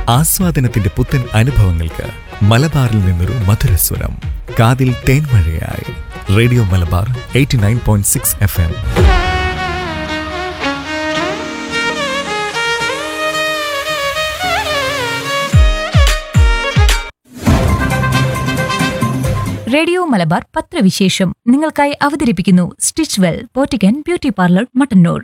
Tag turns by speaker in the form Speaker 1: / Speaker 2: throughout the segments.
Speaker 1: ആസ്വാദനത്തിന്റെ പുത്തൻ അനുഭവങ്ങൾക്ക് മലബാറിൽ നിന്നൊരു മധുരസ്വരം കാതിൽ തേൻമഴയായി radio Malabar eighty nine point six F M
Speaker 2: radio Malabar പത്രവിശേഷം നിങ്ങൾക്കായി അവതരിപ്പിക്കുന്നു stitch well boutique beauty parlour Mattannur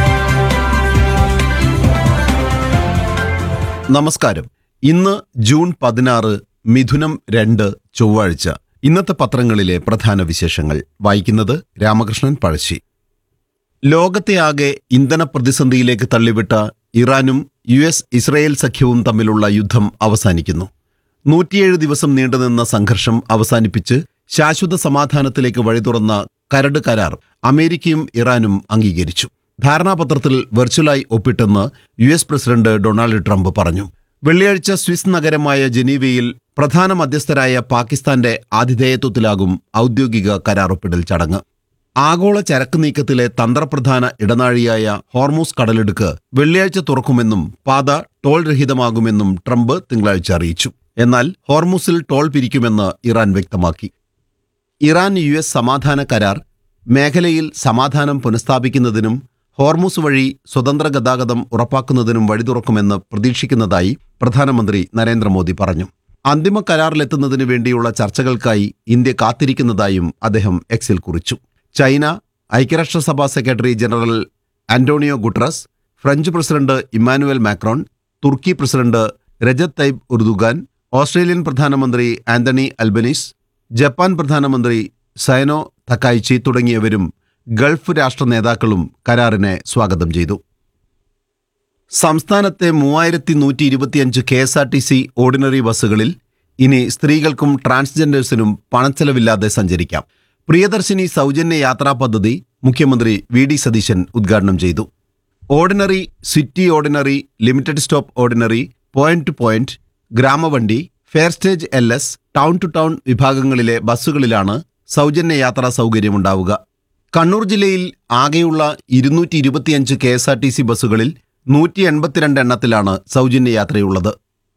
Speaker 3: നമസ്കാരം ഇന്ന് ജൂൺ പതിനാറ് മിഥുനം രണ്ട് ചൊവ്വാഴ്ച ഇന്നത്തെ പത്രങ്ങളിലെ പ്രധാന വിശേഷങ്ങൾ വായിക്കുന്നത് രാമകൃഷ്ണൻ പഴശ്ശി ലോകത്തെ ആകെ ഇന്ധന പ്രതിസന്ധിയിലേക്ക് തള്ളിവിട്ട ഇറാനും യു എസ് ഇസ്രയേൽ സഖ്യവും തമ്മിലുള്ള യുദ്ധം അവസാനിക്കുന്നു നൂറ്റിയേഴ് ദിവസം നീണ്ടുനിന്ന സംഘർഷം അവസാനിപ്പിച്ച് ശാശ്വത സമാധാനത്തിലേക്ക് വഴി തുറന്ന കരട് കരാർ അമേരിക്കയും ഇറാനും അംഗീകരിച്ചു ധാരണാപത്രത്തിൽ വെർച്വലായി ഒപ്പിട്ടെന്ന് U S president Donald Trump പറഞ്ഞു വെള്ളിയാഴ്ച സ്വിസ് നഗരമായ ജനീവയിൽ പ്രധാന മധ്യസ്ഥരായ പാകിസ്ഥാന്റെ ആതിഥേയത്വത്തിലാകും ഔദ്യോഗിക കരാർ ഒപ്പിടൽ ചടങ്ങ് ആഗോള ചരക്ക് നീക്കത്തിലെ തന്ത്രപ്രധാന ഇടനാഴിയായ ഹോർമൂസ് കടലിടുക്ക് വെള്ളിയാഴ്ച തുറക്കുമെന്നും പാത ടോൾ രഹിതമാകുമെന്നും ട്രംപ് തിങ്കളാഴ്ച അറിയിച്ചു എന്നാൽ ഹോർമൂസിൽ ടോൾ പിരിക്കുമെന്ന് ഇറാൻ വ്യക്തമാക്കി ഇറാൻ യു എസ് സമാധാന കരാർ മേഖലയിൽ സമാധാനം പുനഃസ്ഥാപിക്കുന്നതിനും ഹോർമൂസ് വഴി സ്വതന്ത്ര ഗതാഗതം ഉറപ്പാക്കുന്നതിനും വഴി തുറക്കുമെന്ന് പ്രതീക്ഷിക്കുന്നതായി പ്രധാനമന്ത്രി നരേന്ദ്രമോദി പറഞ്ഞു അന്തിമ കരാറിലെത്തുന്നതിന് വേണ്ടിയുള്ള ചർച്ചകൾക്കായി ഇന്ത്യ കാത്തിരിക്കുന്നതായും അദ്ദേഹം എക്സിൽ കുറിച്ചു ചൈന ഐക്യരാഷ്ട്രസഭാ secretary general Antonio Guterres French president Emmanuel Macron തുർക്കി president Recep Tayyip Erdogan Australian പ്രധാനമന്ത്രി ആന്റണി അൽബനീസ് ജപ്പാൻ പ്രധാനമന്ത്രി സയനോ തക്കായിച്ചി തുടങ്ങിയവരും ഗൾഫ് രാഷ്ട്ര നേതാക്കളും കരാറിനെ സ്വാഗതം ചെയ്തു സംസ്ഥാനത്തെ മൂവായിരത്തി നൂറ്റി ഇരുപത്തിയഞ്ച് K S R T C ordinary ബസ്സുകളിൽ ഇനി സ്ത്രീകൾക്കും ട്രാൻസ്ജെൻഡേഴ്സിനും പണച്ചെലവില്ലാതെ സഞ്ചരിക്കാം പ്രിയദർശിനി സൗജന്യ യാത്രാ പദ്ധതി മുഖ്യമന്ത്രി വി ഡി സതീശൻ ഉദ്ഘാടനം ചെയ്തു ordinary city ordinary limited stop ordinary point to point ഗ്രാമവണ്ടി fare stage L S town to town വിഭാഗങ്ങളിലെ ബസ്സുകളിലാണ് സൗജന്യ യാത്രാ സൗകര്യമുണ്ടാവുക കണ്ണൂർ ജില്ലയിൽ ആകെയുള്ള ഇരുന്നൂറ്റി ഇരുപത്തിയഞ്ച് K S R T C ബസ്സുകളിൽ നൂറ്റി എൺപത്തിരണ്ട് എണ്ണത്തിലാണ് സൗജന്യ യാത്രയുള്ളത്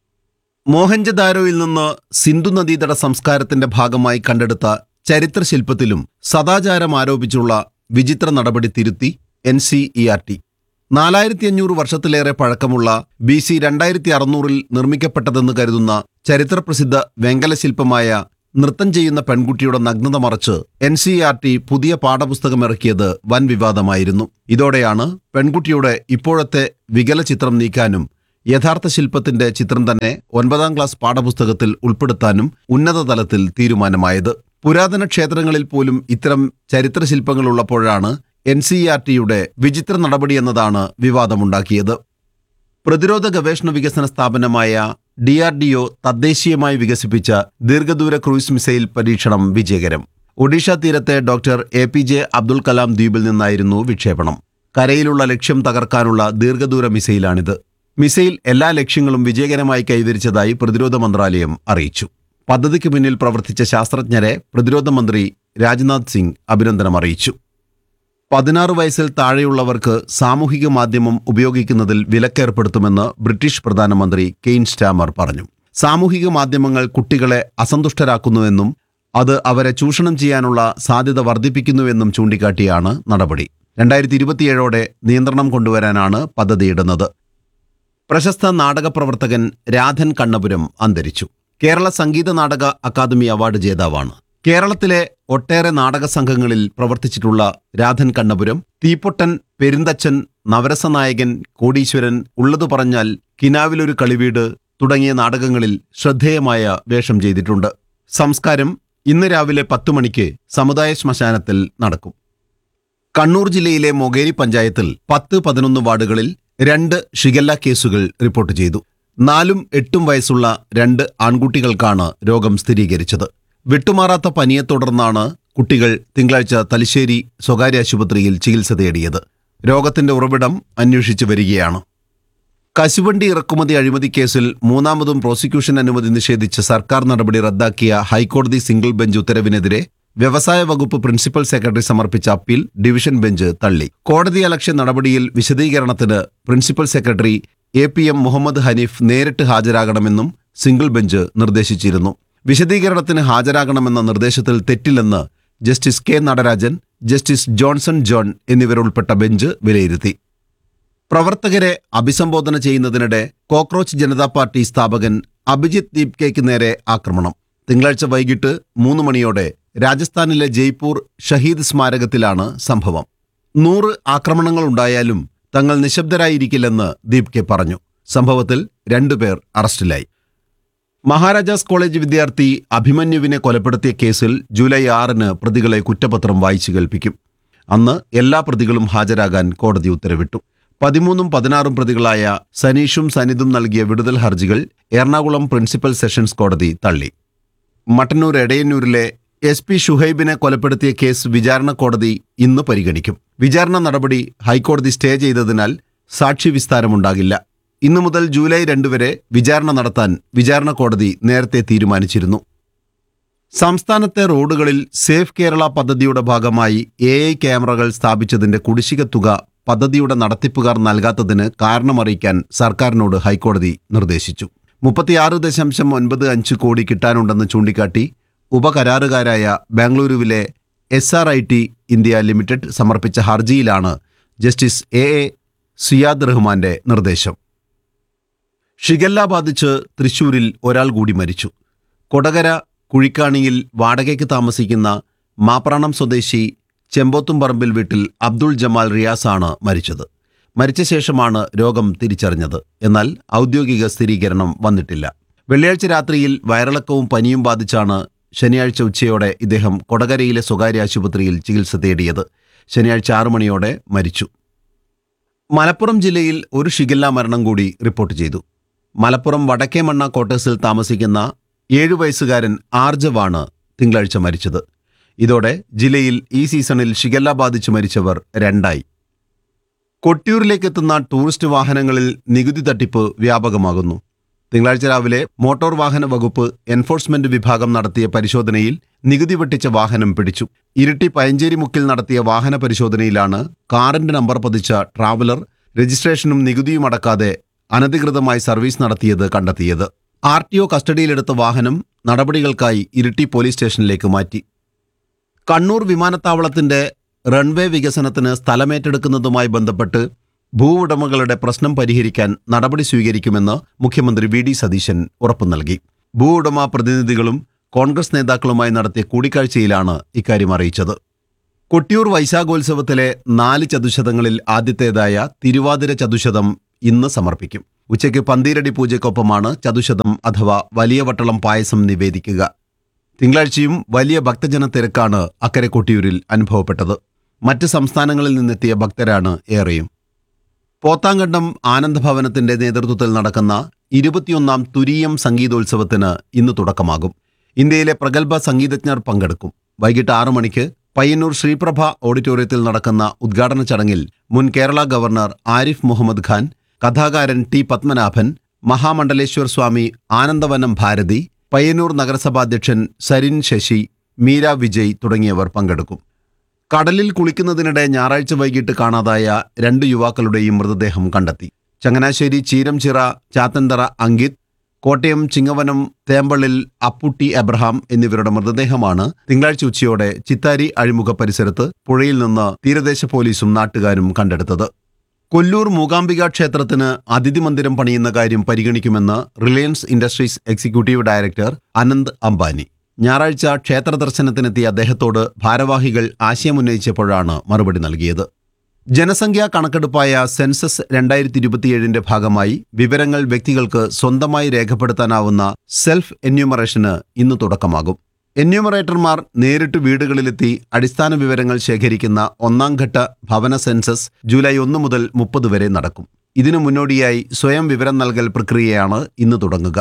Speaker 3: മോഹൻജദാരോയിൽ നിന്ന് സിന്ധു നദീതട സംസ്കാരത്തിന്റെ ഭാഗമായി കണ്ടെടുത്ത ചരിത്രശില്പത്തിലും സദാചാരം ആരോപിച്ചുള്ള വിചിത്ര നടപടി തിരുത്തി N C E R T നാലായിരത്തി അഞ്ഞൂറ് വർഷത്തിലേറെ പഴക്കമുള്ള ബി സി രണ്ടായിരത്തി അറുന്നൂറിൽ നിർമ്മിക്കപ്പെട്ടതെന്ന് കരുതുന്ന ചരിത്രപ്രസിദ്ധ വെങ്കല ശില്പമായ നൃത്തം ചെയ്യുന്ന പെൺകുട്ടിയുടെ നഗ്നത മറച്ച് എൻ സി ആർ ടി പുതിയ പാഠപുസ്തകം ഇറക്കിയത് വൻ വിവാദമായിരുന്നു ഇതോടെയാണ് പെൺകുട്ടിയുടെ ഇപ്പോഴത്തെ വികല ചിത്രം നീക്കാനും യഥാർത്ഥ ശില്പത്തിന്റെ ചിത്രം തന്നെ ഒൻപതാം ക്ലാസ് പാഠപുസ്തകത്തിൽ ഉൾപ്പെടുത്താനും ഉന്നത തലത്തിൽ തീരുമാനമായത് പുരാതന ക്ഷേത്രങ്ങളിൽ പോലും ഇത്തരം ചരിത്രശില്പങ്ങൾ ഉള്ളപ്പോഴാണ് എൻ സി ആർ ടിയുടെ വിചിത്ര നടപടി എന്നതാണ് വിവാദമുണ്ടാക്കിയത് പ്രതിരോധ ഗവേഷണ വികസന സ്ഥാപനമായ ഡി ആർ ഡി ഒ തദ്ദേശീയമായി വികസിപ്പിച്ച ദീർഘദൂര ക്രൂയിസ് മിസൈൽ പരീക്ഷണം വിജയകരം ഒഡീഷ തീരത്തെ doctor A P J Abdul Kalam ദ്വീപിൽ നിന്നായിരുന്നു വിക്ഷേപണം കരയിലുള്ള ലക്ഷ്യം തകർക്കാനുള്ള ദീർഘദൂര മിസൈലാണിത് മിസൈൽ എല്ലാ ലക്ഷ്യങ്ങളും വിജയകരമായി കൈവരിച്ചതായി പ്രതിരോധ മന്ത്രാലയം അറിയിച്ചു പദ്ധതിക്ക് പിന്നിൽ പ്രവർത്തിച്ച ശാസ്ത്രജ്ഞരെ പ്രതിരോധ മന്ത്രി രാജ്നാഥ് സിംഗ് അഭിനന്ദനം അറിയിച്ചു പതിനാറ് വയസ്സിൽ താഴെയുള്ളവർക്ക് സാമൂഹിക മാധ്യമം ഉപയോഗിക്കുന്നതിൽ വിലക്കേർപ്പെടുത്തുമെന്ന് ബ്രിട്ടീഷ് പ്രധാനമന്ത്രി കെയ്ൻ സ്റ്റാമർ പറഞ്ഞു സാമൂഹിക മാധ്യമങ്ങൾ കുട്ടികളെ അസന്തുഷ്ടരാക്കുന്നുവെന്നും അത് അവരെ ചൂഷണം ചെയ്യാനുള്ള സാധ്യത വർദ്ധിപ്പിക്കുന്നുവെന്നും ചൂണ്ടിക്കാട്ടിയാണ് നടപടി രണ്ടായിരത്തി ഇരുപത്തിയേഴോടെ നിയന്ത്രണം കൊണ്ടുവരാനാണ് പദ്ധതിയിടുന്നത് പ്രശസ്ത നാടക പ്രവർത്തകൻ രാധൻ കണ്ണപുരം അന്തരിച്ചു കേരള സംഗീത നാടക അക്കാദമി അവാർഡ് ജേതാവാണ് കേരളത്തിലെ ഒട്ടേറെ നാടക സംഘങ്ങളിൽ പ്രവർത്തിച്ചിട്ടുള്ള രാധൻ കണ്ണപുരം തീപ്പൊട്ടൻ പെരുന്തച്ചൻ നവരസനായകൻ കോടീശ്വരൻ ഉള്ളതു പറഞ്ഞാൽ കിനാവിലൊരു കളിവീട് തുടങ്ങിയ നാടകങ്ങളിൽ ശ്രദ്ധേയമായ വേഷം ചെയ്തിട്ടുണ്ട് സംസ്കാരം ഇന്ന് രാവിലെ പത്തു മണിക്ക് സമുദായ ശ്മശാനത്തിൽ നടക്കും കണ്ണൂർ ജില്ലയിലെ മൊകേരി പഞ്ചായത്തിൽ പത്ത് പതിനൊന്ന് വാർഡുകളിൽ രണ്ട് ഷിഗല്ല കേസുകൾ റിപ്പോർട്ട് ചെയ്തു നാലും എട്ടും വയസ്സുള്ള രണ്ട് ആൺകുട്ടികൾക്കാണ് രോഗം സ്ഥിരീകരിച്ചത് വിട്ടുമാറാത്ത പനിയെ തുടർന്നാണ് കുട്ടികൾ തിങ്കളാഴ്ച തലശ്ശേരി സ്വകാര്യ ആശുപത്രിയിൽ ചികിത്സ തേടിയത് രോഗത്തിന്റെ ഉറവിടം അന്വേഷിച്ചു വരികയാണ് കശുവണ്ടി ഇറക്കുമതി അഴിമതി കേസിൽ മൂന്നാമതും പ്രോസിക്യൂഷൻ അനുമതി നിഷേധിച്ച് സർക്കാർ നടപടി റദ്ദാക്കിയ ഹൈക്കോടതി സിംഗിൾ ബെഞ്ച് ഉത്തരവിനെതിരെ വ്യവസായ വകുപ്പ് പ്രിൻസിപ്പൽ സെക്രട്ടറി സമർപ്പിച്ച അപ്പീൽ ഡിവിഷൻ ബെഞ്ച് തള്ളി കോടതി അലക്ഷ്യ നടപടിയിൽ വിശദീകരണത്തിന് principal secretary A P M Muhammad Hanif നേരിട്ട് ഹാജരാകണമെന്നും സിംഗിൾ ബെഞ്ച് നിർദ്ദേശിച്ചിരുന്നു വിശദീകരണത്തിന് ഹാജരാകണമെന്ന നിർദ്ദേശത്തിൽ തെറ്റില്ലെന്ന് justice K Natarajan justice Johnson John എന്നിവരുൾപ്പെട്ട ബെഞ്ച് വിലയിരുത്തി പ്രവർത്തകരെ അഭിസംബോധന ചെയ്യുന്നതിനിടെ കോക്രോച്ച് ജനതാ പാർട്ടി സ്ഥാപകൻ അഭിജിത്ത് ദീപ്കയ്ക്ക് നേരെ ആക്രമണം തിങ്കളാഴ്ച വൈകിട്ട് മൂന്ന് മണിയോടെ രാജസ്ഥാനിലെ ജയ്പൂർ ഷഹീദ് സ്മാരകത്തിലാണ് സംഭവം നൂറ് ആക്രമണങ്ങളുണ്ടായാലും തങ്ങൾ നിശബ്ദരായിരിക്കില്ലെന്ന് ദീപ്കെ പറഞ്ഞു സംഭവത്തിൽ രണ്ടുപേർ അറസ്റ്റിലായി മഹാരാജാസ് കോളേജ് വിദ്യാർത്ഥി അഭിമന്യുവിനെ കൊലപ്പെടുത്തിയ കേസിൽ ജൂലൈ ആറിന് പ്രതികളെ കുറ്റപത്രം വായിച്ചു കേൾപ്പിക്കും അന്ന് എല്ലാ പ്രതികളും ഹാജരാകാൻ കോടതി ഉത്തരവിട്ടു പതിമൂന്നും പതിനാറും പ്രതികളായ സനീഷും സനിതും നൽകിയ വിടുതൽ ഹർജികൾ എറണാകുളം പ്രിൻസിപ്പൽ സെഷൻസ് കോടതി തള്ളി മട്ടന്നൂർ എടയന്നൂരിലെ എസ് പി ഷുഹൈബിനെ കൊലപ്പെടുത്തിയ കേസ് വിചാരണ കോടതി ഇന്ന് പരിഗണിക്കും വിചാരണ നടപടി ഹൈക്കോടതി സ്റ്റേ ചെയ്തതിനാൽ സാക്ഷി വിസ്താരമുണ്ടാകില്ല ഇന്നു മുതൽ ജൂലൈ രണ്ട് വരെ വിചാരണ നടത്താൻ വിചാരണ കോടതി നേരത്തെ തീരുമാനിച്ചിരുന്നു സംസ്ഥാനത്തെ റോഡുകളിൽ സേഫ് കേരള പദ്ധതിയുടെ ഭാഗമായി എ ഐ ക്യാമറകൾ സ്ഥാപിച്ചതിന്റെ കുടിശ്ശിക തുക പദ്ധതിയുടെ നടത്തിപ്പുകാർ നൽകാത്തതിന് കാരണമറിയിക്കാൻ സർക്കാരിനോട് ഹൈക്കോടതി നിർദ്ദേശിച്ചു മുപ്പത്തിയാറ് ദശാംശം ഒൻപത് അഞ്ച് കോടി കിട്ടാനുണ്ടെന്ന് ചൂണ്ടിക്കാട്ടി ഉപകരാറുകാരായ ബാംഗ്ലൂരുവിലെ S R I T India limited സമർപ്പിച്ച ഹർജിയിലാണ് ജസ്റ്റിസ് എ എ സിയാദ് റഹ്മാന്റെ നിർദ്ദേശം ഷിഗല്ല ബാധിച്ച് തൃശൂരിൽ ഒരാൾ കൂടി മരിച്ചു കൊടകര കുഴിക്കാണിയിൽ വാടകയ്ക്ക് താമസിക്കുന്ന മാപ്രാണം സ്വദേശി ചെമ്പോത്തുംപറമ്പിൽ വീട്ടിൽ അബ്ദുൾ ജമാൽ റിയാസാണ് മരിച്ചത് മരിച്ച ശേഷമാണ് രോഗം തിരിച്ചറിഞ്ഞത് എന്നാൽ ഔദ്യോഗിക സ്ഥിരീകരണം വന്നിട്ടില്ല വെള്ളിയാഴ്ച രാത്രിയിൽ വയറിളക്കവും പനിയും ബാധിച്ചാണ് ശനിയാഴ്ച ഉച്ചയോടെ ഇദ്ദേഹം കൊടകരയിലെ സ്വകാര്യ ആശുപത്രിയിൽ ചികിത്സ തേടിയത് ശനിയാഴ്ച ആറു മണിയോടെ മരിച്ചു മലപ്പുറം ജില്ലയിൽ ഒരു ഷിഗല്ല മരണം കൂടി റിപ്പോർട്ട് ചെയ്തു മലപ്പുറം വടക്കേമണ്ണ ക്വാർട്ടേഴ്സിൽ താമസിക്കുന്ന ഏഴു വയസ്സുകാരൻ ആർജവാണ് തിങ്കളാഴ്ച മരിച്ചത് ഇതോടെ ജില്ലയിൽ ഈ സീസണിൽ ഷിഗല്ല ബാധിച്ച് മരിച്ചവർ രണ്ടായി കൊട്ടിയൂരിലേക്കെത്തുന്ന ടൂറിസ്റ്റ് വാഹനങ്ങളിൽ നികുതി തട്ടിപ്പ് വ്യാപകമാകുന്നു തിങ്കളാഴ്ച രാവിലെ മോട്ടോർ വാഹന വകുപ്പ് എൻഫോഴ്സ്മെന്റ് വിഭാഗം നടത്തിയ പരിശോധനയിൽ നികുതി വെട്ടിച്ച വാഹനം പിടിച്ചു ഇരിട്ടി പയഞ്ചേരി മുക്കിൽ നടത്തിയ വാഹന പരിശോധനയിലാണ് കാറിന്റെ നമ്പർ പതിച്ച ട്രാവലർ രജിസ്ട്രേഷനും നികുതിയും അടക്കാതെ അനധികൃതമായി സർവീസ് നടത്തിയത് കണ്ടെത്തിയത് ആർ ടി ഒ കസ്റ്റഡിയിലെടുത്ത വാഹനം നടപടികൾക്കായി ഇരിട്ടി പോലീസ് സ്റ്റേഷനിലേക്ക് മാറ്റി കണ്ണൂർ വിമാനത്താവളത്തിന്റെ റൺവേ വികസനത്തിന് സ്ഥലമേറ്റെടുക്കുന്നതുമായി ബന്ധപ്പെട്ട് ഭൂവുടമകളുടെ പ്രശ്നം പരിഹരിക്കാൻ നടപടി സ്വീകരിക്കുമെന്ന് മുഖ്യമന്ത്രി വി ഡി സതീശൻ ഉറപ്പു നൽകി ഭൂവുടമ പ്രതിനിധികളും കോൺഗ്രസ് നേതാക്കളുമായി നടത്തിയ കൂടിക്കാഴ്ചയിലാണ് ഇക്കാര്യം അറിയിച്ചത് കൊട്ടിയൂർ വൈശാഖോത്സവത്തിലെ നാല് ചതുശതങ്ങളിൽ ആദ്യത്തേതായ തിരുവാതിര ചതുശതം ഇന്ന് സമർപ്പിക്കും ഉച്ചയ്ക്ക് പന്തീരടി പൂജയ്ക്കൊപ്പമാണ് ചതുശതം അഥവാ വലിയ വട്ടളം പായസം നിവേദിക്കുക തിങ്കളാഴ്ചയും വലിയ ഭക്തജന തിരക്കാണ് അക്കരെ കൊട്ടിയൂരിൽ അനുഭവപ്പെട്ടത് മറ്റ് സംസ്ഥാനങ്ങളിൽ നിന്നെത്തിയ ഭക്തരാണ് ഏറെയും പോത്താങ്കണ്ടം ആനന്ദഭവനത്തിന്റെ നേതൃത്വത്തിൽ നടക്കുന്ന ഇരുപത്തിയൊന്നാം തുരീയം സംഗീതോത്സവത്തിന് ഇന്ന് തുടക്കമാകും ഇന്ത്യയിലെ പ്രഗത്ഭ സംഗീതജ്ഞർ പങ്കെടുക്കും വൈകിട്ട് ആറു മണിക്ക് പയ്യന്നൂർ ശ്രീപ്രഭ ഓഡിറ്റോറിയത്തിൽ നടക്കുന്ന ഉദ്ഘാടന ചടങ്ങിൽ മുൻ കേരള ഗവർണർ ആരിഫ് മുഹമ്മദ് ഖാൻ കഥാകാരൻ ടി പത്മനാഭൻ മഹാമണ്ഡലേശ്വർ സ്വാമി ആനന്ദവനം ഭാരതി പയ്യന്നൂർ നഗരസഭാധ്യക്ഷൻ സരിൻ ശശി മീര വിജയ് തുടങ്ങിയവർ പങ്കെടുക്കും കടലിൽ കുളിക്കുന്നതിനിടെ ഞായറാഴ്ച വൈകിട്ട് കാണാതായ രണ്ട് യുവാക്കളുടെയും മൃതദേഹം കണ്ടെത്തി ചങ്ങനാശ്ശേരി ചീരംചിറ ചാത്തന്തറ അങ്കിത് കോട്ടയം ചിങ്ങവനം തേമ്പള്ളിൽ അപ്പുട്ടി എബ്രഹാം എന്നിവരുടെ മൃതദേഹമാണ് തിങ്കളാഴ്ച ഉച്ചയോടെ ചിത്താരി അഴിമുഖ പരിസരത്ത് പുഴയിൽ നിന്ന് തീരദേശ പോലീസും നാട്ടുകാരും കണ്ടെടുത്തത് കൊല്ലൂർ മൂകാംബിക ക്ഷേത്രത്തിന് അതിഥി മന്ദിരം പണിയുന്ന കാര്യം പരിഗണിക്കുമെന്ന് Reliance Industries executive director Anant Ambani ഞായറാഴ്ച ക്ഷേത്ര ദർശനത്തിനെത്തിയ അദ്ദേഹത്തോട് ഭാരവാഹികൾ ആശയമുന്നയിച്ചപ്പോഴാണ് മറുപടി നൽകിയത് ജനസംഖ്യാ കണക്കെടുപ്പായ സെൻസസ് രണ്ടായിരത്തി ഇരുപത്തിയേഴിന്റെ ഭാഗമായി വിവരങ്ങൾ വ്യക്തികൾക്ക് സ്വന്തമായി രേഖപ്പെടുത്താനാവുന്ന സെൽഫ് എന്യൂമറേഷന് ഇന്ന് തുടക്കമാകും എന്യൂമറേറ്റർമാർ നേരിട്ട് വീടുകളിലെത്തി അടിസ്ഥാന വിവരങ്ങൾ ശേഖരിക്കുന്ന ഒന്നാം ഘട്ട ഭവന സെൻസസ് ജൂലൈ ഒന്ന് മുതൽ മുപ്പത് വരെ നടക്കും ഇതിനു മുന്നോടിയായി സ്വയം വിവരം നൽകൽ പ്രക്രിയയാണ് ഇന്ന് തുടങ്ങുക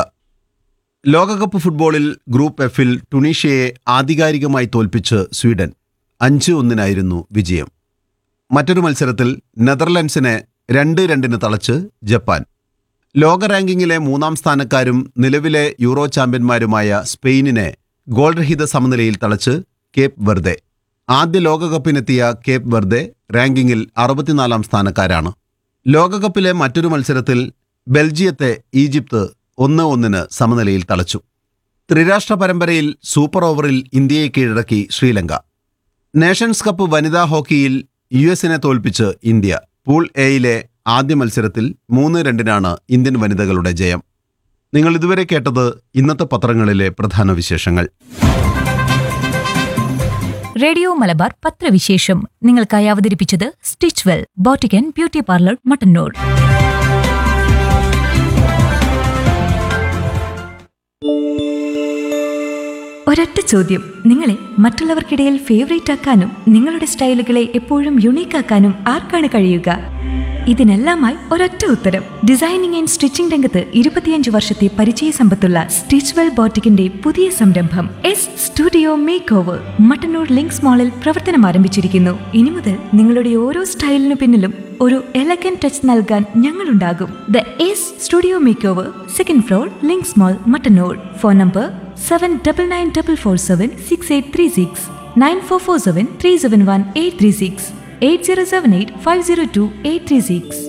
Speaker 3: ലോകകപ്പ് ഫുട്ബോളിൽ ഗ്രൂപ്പ് എഫിൽ ടുണീഷ്യയെ ആധികാരികമായി തോൽപ്പിച്ച് സ്വീഡൻ അഞ്ച് ഒന്നിനായിരുന്നു വിജയം മറ്റൊരു മത്സരത്തിൽ നെതർലൻഡ്സിനെ രണ്ട് രണ്ടിന് തളച്ച് ജപ്പാൻ ലോക റാങ്കിങ്ങിലെ മൂന്നാം സ്ഥാനക്കാരും നിലവിലെ യൂറോ ചാമ്പ്യന്മാരുമായ സ്പെയിനിനെ ഗോൾരഹിത സമനിലയിൽ തളച്ച് കേപ്പ് വെർദെ ആദ്യ ലോകകപ്പിനെത്തിയ കേപ്പ് വെർദെ റാങ്കിങ്ങിൽ അറുപത്തിനാലാം സ്ഥാനക്കാരാണ് ലോകകപ്പിലെ മറ്റൊരു മത്സരത്തിൽ ബെൽജിയത്തെ ഈജിപ്ത് ഒന്ന് ഒന്നിന് സമനിലയിൽ തളച്ചു ത്രിരാഷ്ട്ര പരമ്പരയിൽ സൂപ്പർ ഓവറിൽ ഇന്ത്യയെ കീഴടക്കി ശ്രീലങ്ക നേഷൻസ് കപ്പ് വനിതാ ഹോക്കിയിൽ യു എസിനെ തോൽപ്പിച്ച് ഇന്ത്യ പൂൾ എയിലെ ആദ്യ മത്സരത്തിൽ മൂന്ന് രണ്ടിനാണ് ഇന്ത്യൻ വനിതകളുടെ ജയം നിങ്ങൾ ഇതുവരെ കേട്ടത് ഇന്നത്തെ പത്രങ്ങളിലെ പ്രധാന വിശേഷങ്ങൾ
Speaker 2: റേഡിയോ മലബാർ പത്രവിശേഷം നിങ്ങൾക്കായി അവതരിപ്പിച്ചത് stitch well boutique beauty parlour Mattannur ഒരൊറ്റ ചോദ്യം നിങ്ങളെ മറ്റുള്ളവർക്കിടയിൽ ഫേവറേറ്റ് ആക്കാനും നിങ്ങളുടെ സ്റ്റൈലുകളെ എപ്പോഴും യുണീക്ക് ആക്കാനും ആർക്കാണ് കഴിയുക ഇതിനെല്ലാമായി ഒരൊറ്റ ഉത്തരം ഡിസൈനിങ് ആൻഡ് സ്റ്റിച്ചിംഗ് രംഗത്ത് ഇരുപത്തിയഞ്ച് വർഷത്തെ പരിചയ സമ്പത്തുള്ള സ്റ്റിച്ച് വെൽ ബോട്ടിക്കിന്റെ പുതിയ സംരംഭം S studio makeover Mattannur Links മാളിൽ പ്രവർത്തനം ആരംഭിച്ചിരിക്കുന്നു ഇനി മുതൽ നിങ്ങളുടെ ഓരോ സ്റ്റൈലിനു പിന്നിലും ഒരു എലഗൻ ടച്ച് നൽകാൻ ഞങ്ങളുണ്ടാകും the S studio makeover second floor Links mall Mattannur phone number seven double nine double four seven six eight three six nine four four seven three seven one eight three six eight zero seven eight five zero two eight three six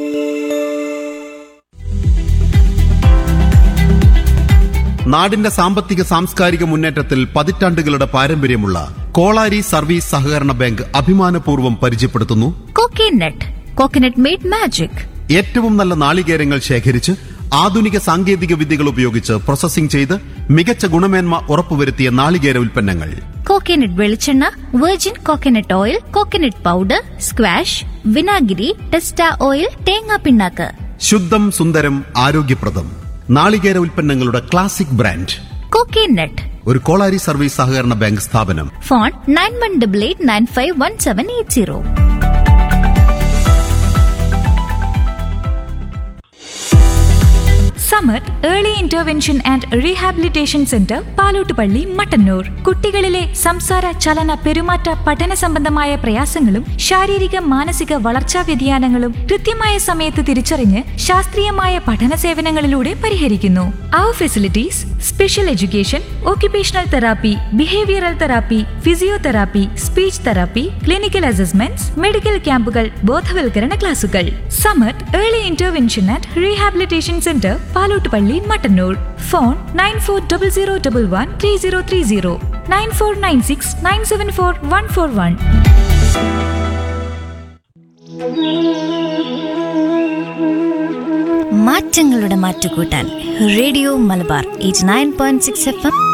Speaker 3: നാടിന്റെ സാമ്പത്തിക സാംസ്കാരിക മുന്നേറ്റത്തിൽ പതിറ്റാണ്ടുകളുടെ പാരമ്പര്യമുള്ള Kolari service സഹകരണ bank അഭിമാനപൂർവ്വം പരിചയപ്പെടുത്തുന്നു
Speaker 4: coconut coconut made magic
Speaker 3: ഏറ്റവും നല്ല നാളികേരങ്ങൾ ശേഖരിച്ച് ആധുനിക സാങ്കേതിക വിദ്യകൾ ഉപയോഗിച്ച് പ്രോസസ്സിംഗ് ചെയ്ത് മികച്ച ഗുണമേന്മ ഉറപ്പുവരുത്തിയ നാളികേര ഉൽപ്പന്നങ്ങൾ
Speaker 4: കോക്കനട്ട് വെളിച്ചെണ്ണ virgin coconut oil coconut powder squash വിനാഗിരി ടെസ്റ്റ ഓയിൽ തേങ്ങാ പിണ്ണാക്ക്
Speaker 3: ശുദ്ധം സുന്ദരം ആരോഗ്യപ്രദം നാളികേര ഉൽപ്പന്നങ്ങളുടെ ക്ലാസിക് ബ്രാൻഡ്
Speaker 4: കോക്കനട്ട്
Speaker 3: ഒരു കോളാരി സർവീസ് സഹകരണ ബാങ്ക് സ്ഥാപനം
Speaker 4: phone nine one double eight nine five one seven eight zero
Speaker 2: Samath early intervention and rehabilitation centre Palottupalli Mattannur കുട്ടികളിലെ സംസാര ചലന പെരുമാറ്റ പഠന സംബന്ധമായ പ്രയാസങ്ങളും ശാരീരിക മാനസിക വളർച്ചാ വ്യതിയാനങ്ങളും കൃത്യമായ സമയത്ത് തിരിച്ചറിഞ്ഞ് ശാസ്ത്രീയമായ പഠന സേവനങ്ങളിലൂടെ പരിഹരിക്കുന്നു അവർ facilities special education occupational therapy behavioural therapy physiotherapy speech therapy clinical assessments medical ക്യാമ്പുകൾ ബോധവൽക്കരണ ക്ലാസുകൾ Samath early intervention and rehabilitation centre Palottupalli Mattannur phone nine four double zero double one three zero three zero nine four nine six nine seven four one four one
Speaker 4: മാറ്റങ്ങളുടെ മാറ്റുകൂട്ടാൻ radio Malabar eight nine point six F M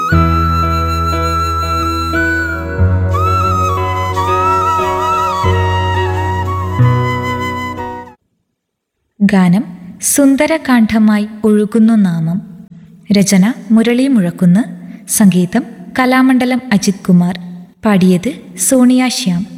Speaker 2: ഗാനം സുന്ദരകാന്ഡമായി ഒഴുകുന്നു നാമം രചന മുരളി മുഴക്കുന്ന് സംഗീതം കലാമണ്ഡലം അജിത് കുമാർ പാടിയത് സോണിയ ശ്യാം